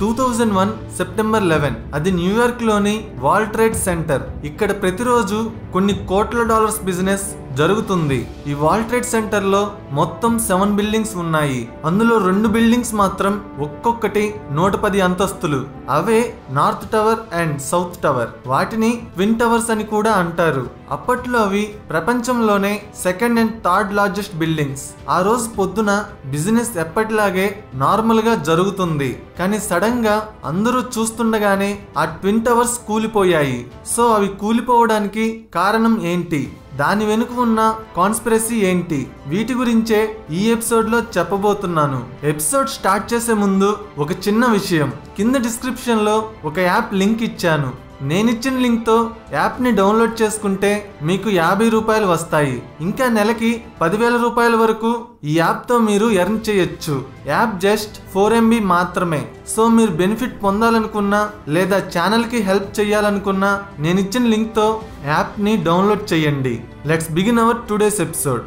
two thousand one September eleven అది New York లోని World Trade Center ఇక్కడ ప్రతిరోజు కొన్ని కోట్ల డాలర్స్ బిజినెస్ జరుగుతుంది ఈ వరల్డ్ ట్రేడ్ సెంటర్ లో మొత్తం సెవెన్ బిల్డింగ్స్ ఉన్నాయి అందులో రెండు బిల్డింగ్స్ మాత్రం ఒక్కొక్కటి నూట పది అంతస్తులు అవే north tower and south tower వాటిని ట్విన్ టవర్స్ అని కూడా అంటారు అప్పట్లో అవి ప్రపంచంలోనే second and third largest buildings ఆ రోజు పొద్దున బిజినెస్ ఎప్పటిలాగే నార్మల్ గా జరుగుతుంది కానీ సడన్ గా అందరూ చూస్తుండగానే ఆ ట్విన్ టవర్స్ కూలిపోయాయి సో అవి కూలిపోవడానికి కారణం ఏంటి దాని వెనుక ఉన్న కాన్స్పిరసీ ఏంటి వీటి గురించే ఈ ఎపిసోడ్ లో చెప్పబోతున్నాను ఎపిసోడ్ స్టార్ట్ చేసే ముందు ఒక చిన్న విషయం కింద డిస్క్రిప్షన్ లో ఒక యాప్ లింక్ ఇచ్చాను నేనిచ్చిన లింక్తో యాప్ని డౌన్లోడ్ చేసుకుంటే మీకు యాభై రూపాయలు వస్తాయి ఇంకా నెలకి పదివేల రూపాయల వరకు ఈ యాప్తో మీరు ఎర్న్ చేయొచ్చు యాప్ జస్ట్ ఫోర్ ఎంబీ మాత్రమే సో మీరు బెనిఫిట్ పొందాలనుకున్నా లేదా ఛానల్కి హెల్ప్ చేయాలనుకున్నా నేను ఇచ్చిన లింక్తో యాప్ని డౌన్లోడ్ చేయండి let's begin our today's episode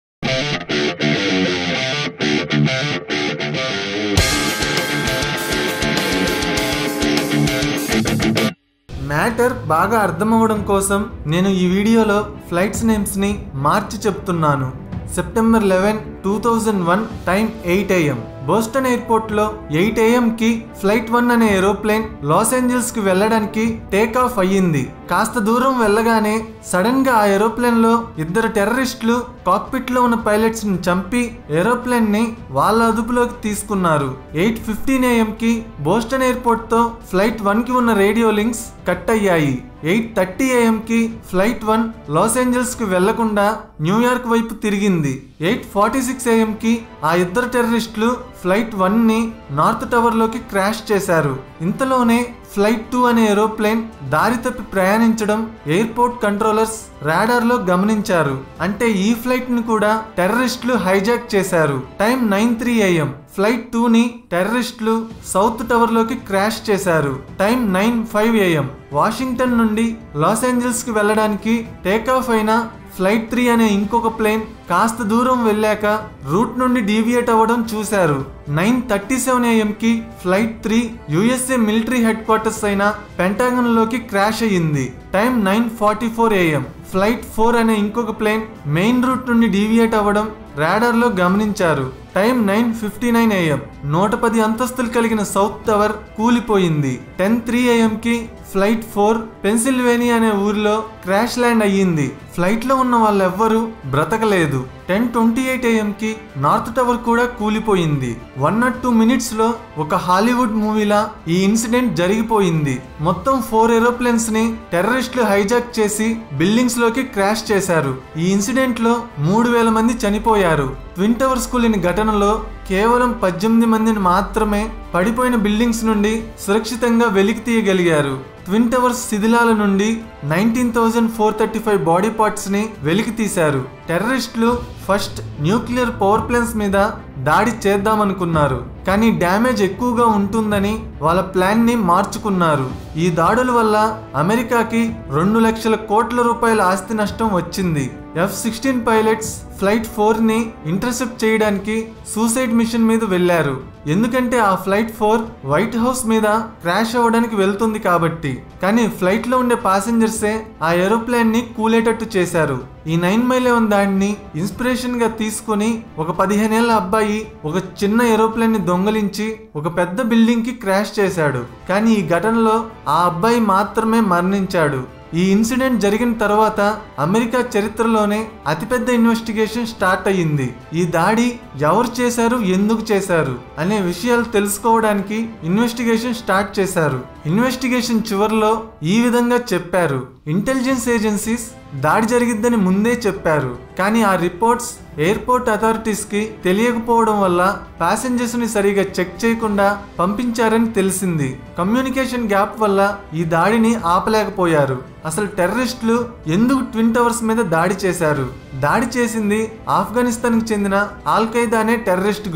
matter బాగా అర్థమవడం కోసం నేను ఈ వీడియోలో ఫ్లైట్స్ నేమ్స్ని మార్చి చెప్తున్నాను September eleven two thousand one time eight AM Boston ఎయిర్పోర్ట్లో ఎయిట్ ఏఎంకి ఫ్లైట్ వన్ అనే ఏరోప్లేన్ లాస్ ఏంజల్స్కి వెళ్ళడానికి టేక్ ఆఫ్ అయ్యింది కాస్త దూరం వెళ్ళగానే సడన్ గా ఆ ఏరోప్లేన్ లో ఇద్దరు టెర్రరిస్టులు కాక్పిట్ లో ఉన్న పైలట్స్ ని చంపి ఏరోప్లేన్ ని వాళ్ళ అదుపులోకి తీసుకున్నారు ఎయిట్ ఫిఫ్టీన్ ఏఎం కి బోస్టన్ ఎయిర్పోర్ట్ తో ఫ్లైట్ వన్ కి ఉన్న రేడియో లింక్స్ కట్ అయ్యాయి ఎయిట్ థర్టీ ఏఎం కి ఫ్లైట్ వన్ లాస్ ఏంజల్స్ కి వెళ్లకుండా న్యూయార్క్ వైపు తిరిగింది ఎయిట్ ఫార్టీ సిక్స్ ఏఎం కి ఆ ఇద్దరు టెర్రరిస్టులు ఫ్లైట్ వన్ ని నార్త్ టవర్ లోకి క్రాష్ చేశారు ఇంతలోనే ఫ్లైట్ టూ అనే ఏరోప్లేన్ దారి తప్పి ప్రయాణించడం ఎయిర్పోర్ట్ కంట్రోలర్స్ రాడార్ లో గమనించారు అంటే ఈ ఫ్లైట్ ను కూడా టెర్రరిస్టులు హైజాక్ చేశారు time nine three AM flight two ని టెర్రరిస్టులు సౌత్ టవర్ లోకి క్రాష్ చేశారు time nine five AM Washington నుండి లాస్ ఏంజల్స్ కి వెళ్ళడానికి టేకాఫ్ అయిన ఫ్లైట్ త్రీ అనే ఇంకొక ప్లేన్ కాస్త దూరం వెళ్ళాక రూట్ నుండి డీవియేట్ అవ్వడం చూశారు నైన్ థర్టీ సెవెన్ ఏఎంకి flight three USA military headquarters అయిన పెంటాగన్ లోకి క్రాష్ అయ్యింది time nine forty four AM flight four అనే ఇంకొక ప్లేన్ మెయిన్ రూట్ నుండి డీవియేట్ అవ్వడం రాడార్ లో గమనించారు time nine fifty nine AM నూట పది అంతస్తులు కలిగిన సౌత్ టవర్ కూలిపోయింది టెన్ త్రీ ఏఎంకి ఫ్లైట్ ఫోర్ పెన్సిల్వేనియా అనే ఊరిలో క్రాష్ ల్యాండ్ అయ్యింది ఫ్లైట్ లో ఉన్న వాళ్ళెవ్వరూ బ్రతకలేదు టెన్ ట్వంటీ ఎయిట్ ఏఎంకి నార్త్ టవర్ కూడా కూలిపోయింది వన్ నాట్ టూ మినిట్స్ లో ఒక హాలీవుడ్ మూవీలా ఈ ఇన్సిడెంట్ జరిగిపోయింది మొత్తం ఫోర్ ఏరోప్లేన్స్ ని టెర్రరిస్టులు హైజాక్ చేసి బిల్డింగ్స్ లోకి క్రాష్ చేశారు ఈ ఇన్సిడెంట్ లో మూడు వేల మంది చనిపోయారు ట్విన్ టవర్స్ కూలిన ఘటనలో కేవలం పద్దెనిమిది మందిని మాత్రమే పడిపోయిన బిల్డింగ్స్ నుండి సురక్షితంగా వెలికి తీయగలిగారు ట్విన్ టవర్స్ శిథిలాల నుండి nineteen thousand four thirty five body parts ని వెలికి తీశారు టెర్రరిస్టులు ఫస్ట్ న్యూక్లియర్ పవర్ ప్లాంట్స్ మీద దాడి చేద్దామనుకున్నారు కానీ డ్యామేజ్ ఎక్కువగా ఉంటుందని వాళ్ళ ప్లాన్ ని మార్చుకున్నారు ఈ దాడుల వల్ల అమెరికాకి రెండు లక్షల కోట్ల రూపాయల ఆస్తి నష్టం వచ్చింది F sixteen pilots flight four ని ఇంటర్సెప్ట్ చేయడానికి సూసైడ్ మిషన్ మీద వెళ్లారు ఎందుకంటే ఆ ఫ్లైట్ ఫోర్ వైట్ హౌస్ మీద క్రాష్ అవ్వడానికి వెళ్తుంది కాబట్టి కానీ ఫ్లైట్ లో ఉండే పాసెంజర్సే ఆ ఏరోప్లేన్ ని కూలేటట్టు చేశారు ఈ నైన్ మైల్ ఉన్న దాన్ని ఇన్స్పిరేషన్ గా తీసుకుని ఒక పదిహేనేళ్ల అబ్బాయి ఒక చిన్న ఏరోప్లేన్ ని దొంగలించి ఒక పెద్ద బిల్డింగ్ కి క్రాష్ చేశాడు కానీ ఈ ఘటనలో ఆ అబ్బాయి మాత్రమే మరణించాడు ఈ ఇన్సిడెంట్ జరిగిన తర్వాత అమెరికా చరిత్రలోనే అతిపెద్ద ఇన్వెస్టిగేషన్ స్టార్ట్ అయ్యింది ఈ దాడి ఎవరు చేశారు ఎందుకు చేశారు అనే విషయాలు తెలుసుకోవడానికి ఇన్వెస్టిగేషన్ స్టార్ట్ చేశారు ఇన్వెస్టిగేషన్ చివరిలో ఈ విధంగా చెప్పారు ఇంటెలిజెన్స్ ఏజెన్సీస్ దాడి జరిగిద్దని ముందే చెప్పారు కానీ ఆ రిపోర్ట్స్ ఎయిర్పోర్ట్ అథారిటీస్ కి తెలియకపోవడం వల్ల ప్యాసింజర్స్ ని సరిగా చెక్ చేయకుండా పంపించారని తెలిసింది కమ్యూనికేషన్ గ్యాప్ వల్ల ఈ దాడిని ఆపలేకపోయారు అసలు టెర్రరిస్టులు ఎందుకు ట్విన్ టవర్స్ మీద దాడి చేశారు దాడి చేసింది ఆఫ్ఘనిస్తాన్ కి చెందిన ఆల్ ఖైదా అనే టెర్రరిస్ట్ గ్రూప్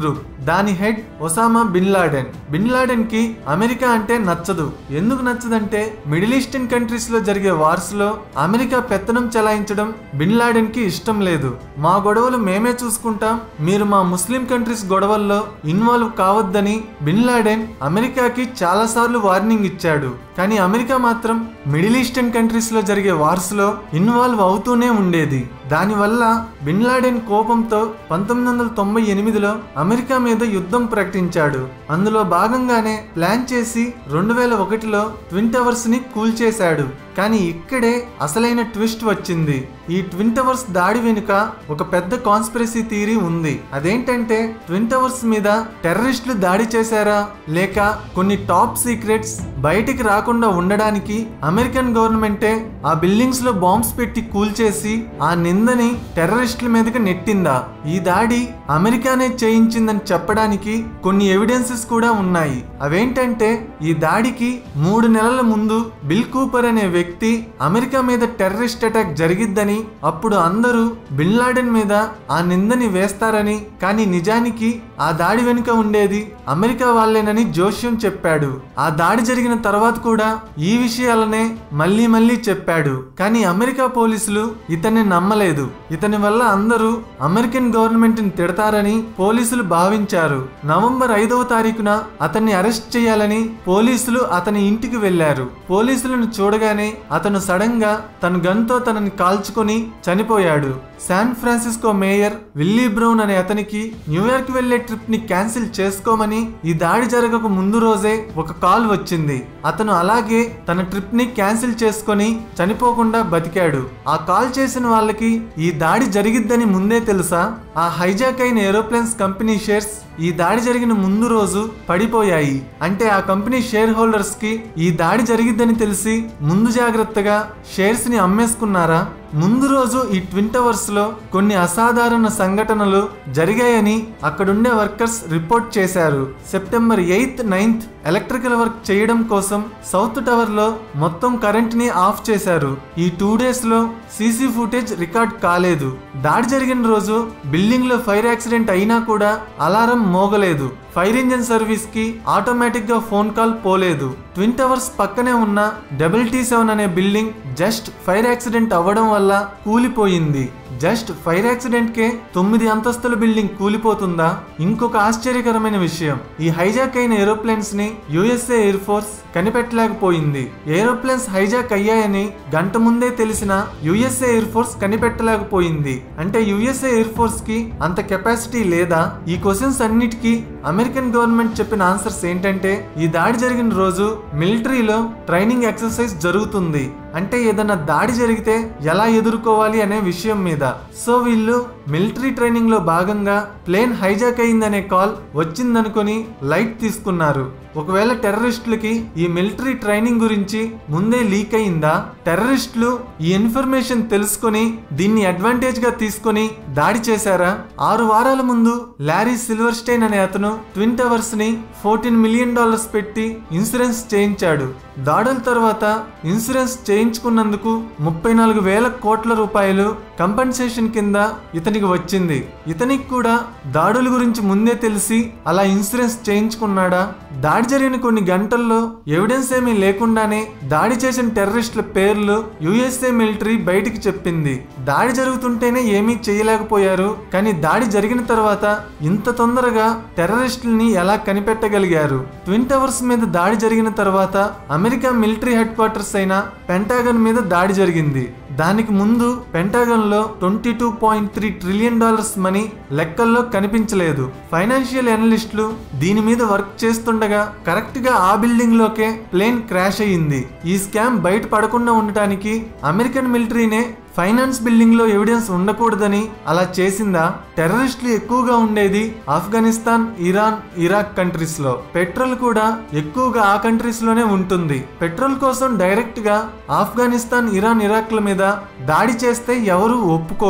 దాని head Osama bin Laden bin Laden కి అమెరికా అంటే నచ్చదు ఎందుకు నచ్చదంటే మిడిల్ ఈస్టర్న్ కంట్రీస్ లో జరిగే వార్స్ లో అమెరికా పెత్తనం చెలాయించడం బిన్ లాడెన్ కి ఇష్టం లేదు మా గొడవలు మేమే చూసుకుంటాం మీరు మా ముస్లిం కంట్రీస్ గొడవల్లో ఇన్వాల్వ్ కావద్దని బిన్ లాడెన్ అమెరికాకి చాలా సార్లు వార్నింగ్ ఇచ్చాడు కానీ అమెరికా మాత్రం మిడిల్ ఈస్టర్న్ కంట్రీస్ లో జరిగే వార్స్ లో ఇన్వాల్వ్ అవుతూనే ఉండేది దానివల్ల బిన్ లాడెన్ కోపంతో పంతొమ్మిది వందల తొంభై ఎనిమిదిలో అమెరికా మీద యుద్ధం ప్రకటించాడు అందులో భాగంగానే ప్లాన్ చేసి రెండు వేల ఒకటిలో ట్విన్ టవర్స్ ని కూల్చేశాడు కానీ ఇక్కడే అసలైన ట్విస్ట్ వచ్చింది ఈ ట్విన్ టవర్స్ దాడి వెనుక ఒక పెద్ద కాన్స్పిరసీ థియరీ ఉంది అదేంటంటే ట్విన్ టవర్స్ మీద టెర్రరిస్టులు దాడి చేశారా లేక కొన్ని టాప్ సీక్రెట్స్ బయటికి రాకుండా ఉండడానికి అమెరికన్ గవర్నమెంటే ఆ బిల్డింగ్స్ లో బాంబ్స్ పెట్టి కూల్చేసి ఆ నిందని టెర్రరిస్టుల మీదకి నెట్టిందా ఈ దాడి అమెరికానే చేయించిందని చెప్పడానికి కొన్ని ఎవిడెన్సెస్ కూడా ఉన్నాయి అవేంటంటే ఈ దాడికి మూడు నెలల ముందు బిల్ కూపర్ అనే వ్యక్తి అమెరికా మీద టెర్రరిస్ట్ అటాక్ జరిగిద్దని అప్పుడు అందరూ బిన్ లాడెన్ మీద ఆ నిందని వేస్తారని కానీ నిజానికి ఆ దాడి వెనుక ఉండేది అమెరికా వాళ్ళేనని జోష్యం చెప్పాడు ఆ దాడి జరిగిన తర్వాత కూడా ఈ విషయాలనే మళ్ళీ మళ్ళీ చెప్పాడు కానీ అమెరికా పోలీసులు ఇతన్ని నమ్మలేదు ఇతని వల్ల అందరూ అమెరికన్ గవర్నమెంట్ ని తిడతారని పోలీసులు భావించారు నవంబర్ ఐదవ తారీఖున అతన్ని అరెస్ట్ చేయాలని పోలీసులు అతని ఇంటికి వెళ్లారు పోలీసులను చూడగానే అతను సడన్ గా తన గన్తో తనని కాల్చుకొని చనిపోయాడు San Francisco mayor Willie Brown అనే అతనికి న్యూయార్క్ వెళ్లే ట్రిప్ ని క్యాన్సిల్ చేసుకోమని ఈ దాడి జరగక ముందు రోజే ఒక కాల్ వచ్చింది అతను అలాగే తన ట్రిప్ ని క్యాన్సిల్ చేసుకొని చనిపోకుండా బతికాడు ఆ కాల్ చేసిన వాళ్ళకి ఈ దాడి జరిగిద్దని ముందే తెలుసా ఆ హైజాక్ అయిన ఏరోప్లేన్స్ కంపెనీ షేర్స్ ఈ దాడి జరిగిన ముందు రోజు పడిపోయాయి అంటే ఆ కంపెనీ షేర్ హోల్డర్స్ కి ఈ దాడి జరిగిద్దని తెలిసి ముందు జాగ్రత్తగా షేర్స్ ని అమ్మేసుకున్నారా ముందు రోజు ఈ ట్విన్ టవర్స్ లో కొన్ని అసాధారణ సంఘటనలు జరిగాయని అక్కడుండే వర్కర్స్ రిపోర్ట్ చేశారు September eighth ninth electrical work చేయడం కోసం సౌత్ టవర్ లో మొత్తం కరెంట్ ని ఆఫ్ చేశారు ఈ టూ డేస్ లో సీసీ ఫుటేజ్ రికార్డ్ కాలేదు దాడి జరిగిన రోజు బిల్డింగ్ లో ఫైర్ యాక్సిడెంట్ అయినా కూడా అలారం మోగలేదు ఫైర్ ఇంజిన్ సర్వీస్ కి ఆటోమేటిక్ గా ఫోన్ కాల్ పోలేదు ట్విన్ టవర్స్ పక్కనే ఉన్న డబుల్ టీ సెవెన్ అనే బిల్డింగ్ జస్ట్ ఫైర్ యాక్సిడెంట్ అవ్వడం వల్ల కూలిపోయింది జస్ట్ ఫైర్ యాక్సిడెంట్ కే తొమ్మిది అంతస్తుల బిల్డింగ్ కూలిపోతుందా ఇంకొక ఆశ్చర్యకరమైన విషయం ఈ హైజాక్ అయిన ఏరోప్లేన్స్ ని యుఎస్ఏ ఎయిర్ ఫోర్స్ కనిపెట్టలేకపోయింది ఏరోప్లేన్స్ హైజాక్ అయ్యాయని గంట ముందే తెలిసిన యుఎస్ఏ ఎయిర్ ఫోర్స్ కనిపెట్టలేకపోయింది అంటే యుఎస్ఏ ఎయిర్ ఫోర్స్ కి అంత కెపాసిటీ లేదా ఈ క్వశ్చన్స్ అన్నిటికీ అమెరికన్ గవర్నమెంట్ చెప్పిన ఆన్సర్స్ ఏంటంటే ఈ దాడి జరిగిన రోజు మిలిటరీలో ట్రైనింగ్ ఎక్సర్సైజ్ జరుగుతుంది అంటే ఏదైనా దాడి జరిగితే ఎలా ఎదుర్కోవాలి అనే విషయం మీద సో వీళ్ళు మిలిటరీ ట్రైనింగ్ లో భాగంగా ప్లేన్ హైజాక్ అయిందనే కాల్ వచ్చిందనుకొని లైట్ తీసుకున్నారు ఒకవేళ టెర్రరిస్టులకి ఈ మిలిటరీ ట్రైనింగ్ గురించి ముందే లీక్ అయిందా టెర్రరిస్టులు ఈ ఇన్ఫర్మేషన్ తెలుసుకొని దీన్ని అడ్వాంటేజ్ గా తీసుకొని దాడి చేశారా ఆరు వారాల ముందు లారీ సిల్వర్స్టైన్ అనే అతను ట్విన్ టవర్స్ ని ఫోర్టీన్ మిలియన్ డాలర్స్ పెట్టి ఇన్సూరెన్స్ చేయించాడు దాడుల తర్వాత ఇన్సూరెన్స్ చేయించుకున్నందుకు ముప్పై నాలుగు వేల కోట్ల రూపాయలు కంపెన్సేషన్ కింద ఇతనికి వచ్చింది ఇతనికి కూడా దాడుల గురించి ముందే తెలిసి అలా ఇన్సూరెన్స్ చేయించుకున్నాడా దాడి జరిగిన కొన్ని గంటల్లో ఎవిడెన్స్ ఏమీ లేకుండానే దాడి చేసిన టెర్రరిస్టుల పేర్లు యుఎస్ఏ మిలిటరీ బయటికి చెప్పింది దాడి జరుగుతుంటేనే ఏమీ చేయలేకపోయారు కానీ దాడి జరిగిన తర్వాత ఇంత తొందరగా టెర్రరిస్టుల్ని ఎలా కనిపెట్టగలిగారు ట్విన్ టవర్స్ మీద దాడి జరిగిన తర్వాత అమెరికా మిలిటరీ హెడ్ క్వార్టర్స్ అయిన పెంటాగన్ మీద దాడి జరిగింది దానికి ముందు పెంటాగన్ లో twenty two point three trillion dollars money లెక్కల్లో కనిపించలేదు ఫైనాన్షియల్ అనలిస్టులు దీని మీద వర్క్ చేస్తుండగా కరెక్ట్ గా ఆ బిల్డింగ్ లోకే ప్లేన్ క్రాష్ అయ్యింది ఈ స్కామ్ బయట పడకుండా ఉండటానికి అమెరికన్ మిలిటరీనే ఫైనాన్స్ బిల్డింగ్ లో ఎవిడెన్స్ ఉండకూడదని అలా చేసిందా టెర్రరిస్టులు ఎక్కువగా ఉండేది ఆఫ్ఘనిస్తాన్ ఇరాన్ ఇరాక్ కంట్రీస్ లో పెట్రోల్ కూడా ఎక్కువగా ఆ కంట్రీస్ లోనే ఉంటుంది పెట్రోల్ కోసం డైరెక్ట్ గా ఆఫ్ఘనిస్తాన్ ఇరాన్ ఇరాక్ల మీద దాడి చేస్తే ఎవరు ఒప్పుకోరు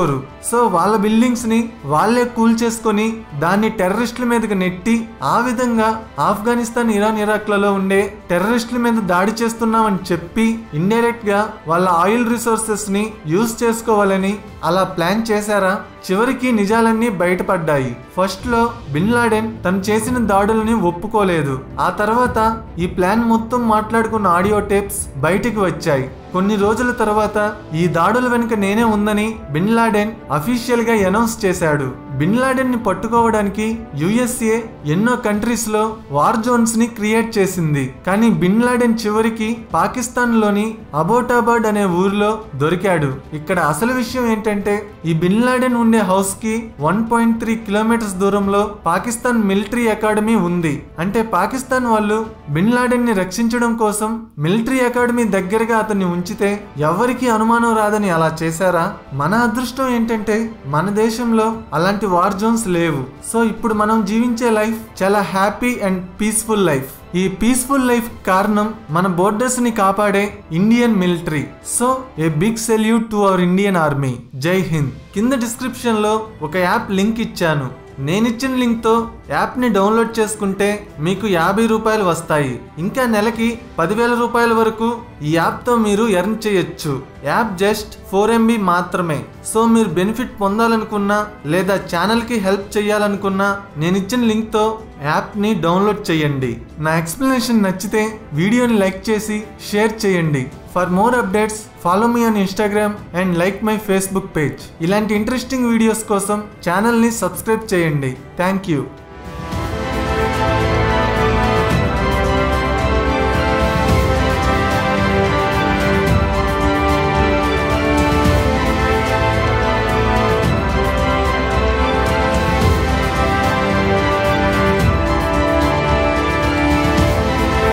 సో వాళ్ళ బిల్డింగ్స్ ని వాళ్ళే కూల్ చేసుకొని దాన్ని టెర్రరిస్టుల మీదకి నెట్టి ఆ విధంగా ఆఫ్ఘనిస్తాన్ ఇరాన్ ఇరాక్లలో ఉండే టెర్రరిస్టుల మీద దాడి చేస్తున్నామని చెప్పి ఇండైరెక్ట్ గా వాళ్ళ ఆయిల్ రిసోర్సెస్ ని యూజ్ చేసుకోవాలని అలా ప్లాన్ చేశారా చివరికి నిజాలన్నీ బయటపడ్డాయి ఫస్ట్ లో బిన్ లాడెన్ తను చేసిన దాడులని ఒప్పుకోలేదు ఆ తర్వాత ఈ ప్లాన్ మొత్తం మాట్లాడుకున్న ఆడియో టేప్స్ బయటికి వచ్చాయి కొన్ని రోజుల తర్వాత ఈ దాడుల వెనుక నేనే ఉందని బిన్ లాడెన్ అఫీషియల్ గా అనౌన్స్ చేశాడు బిన్ లాడెన్ ని పట్టుకోవడానికి యుఎస్ఏ ఎన్నో కంట్రీస్ లో వార్ జోన్స్ ని క్రియేట్ చేసింది కానీ బిన్ లాడెన్ చివరికి పాకిస్తాన్ లోని అబోటాబాద్ అనే ఊరిలో దొరికాడు ఇక్కడ అసలు విషయం ఏంటంటే ఈ బిన్ లాడెన్ ఉండే హౌస్ కి వన్ పాయింట్ త్రీ కిలోమీటర్స్ దూరంలో పాకిస్తాన్ మిలిటరీ అకాడమీ ఉంది అంటే పాకిస్తాన్ వాళ్ళు బిన్ లాడెన్ ని రక్షించడం కోసం మిలిటరీ అకాడమీ దగ్గరగా అతన్ని ఉంచితే ఎవరికి అనుమానం రాదని అలా చేశారా మన అదృష్టం ఏంటంటే మన దేశంలో అలాంటి వార్ జోన్స్ లేవు సో ఇప్పుడు మనం జీవించే లైఫ్ చాలా హ్యాపీ అండ్ పీస్ఫుల్ లైఫ్ ఈ పీస్ఫుల్ లైఫ్ కారణం మన బోర్డర్స్ ని కాపాడే Indian military so a big salute to our Indian army జై హింద్ కింద డిస్క్రిప్షన్ లో ఒక యాప్ లింక్ ఇచ్చాను నేనిచ్చిన లింక్తో యాప్ని డౌన్లోడ్ చేసుకుంటే మీకు యాభై రూపాయలు వస్తాయి ఇంకా నెలకి పదివేల రూపాయల వరకు ఈ యాప్తో మీరు ఎర్న్ చేయొచ్చు యాప్ జస్ట్ ఫోర్ ఎంబీ మాత్రమే సో మీరు బెనిఫిట్ పొందాలనుకున్నా లేదా ఛానల్కి హెల్ప్ చేయాలనుకున్నా నేను ఇచ్చిన లింక్తో యాప్ని డౌన్లోడ్ చేయండి నా ఎక్స్ప్లెనేషన్ నచ్చితే వీడియోని లైక్ చేసి షేర్ చేయండి for more updates follow me on Instagram and like my Facebook page ఇలాంటి ఇంట్రెస్టింగ్ వీడియోస్ కోసం ఛానల్ని సబ్స్క్రైబ్ చేయండి థ్యాంక్ యూ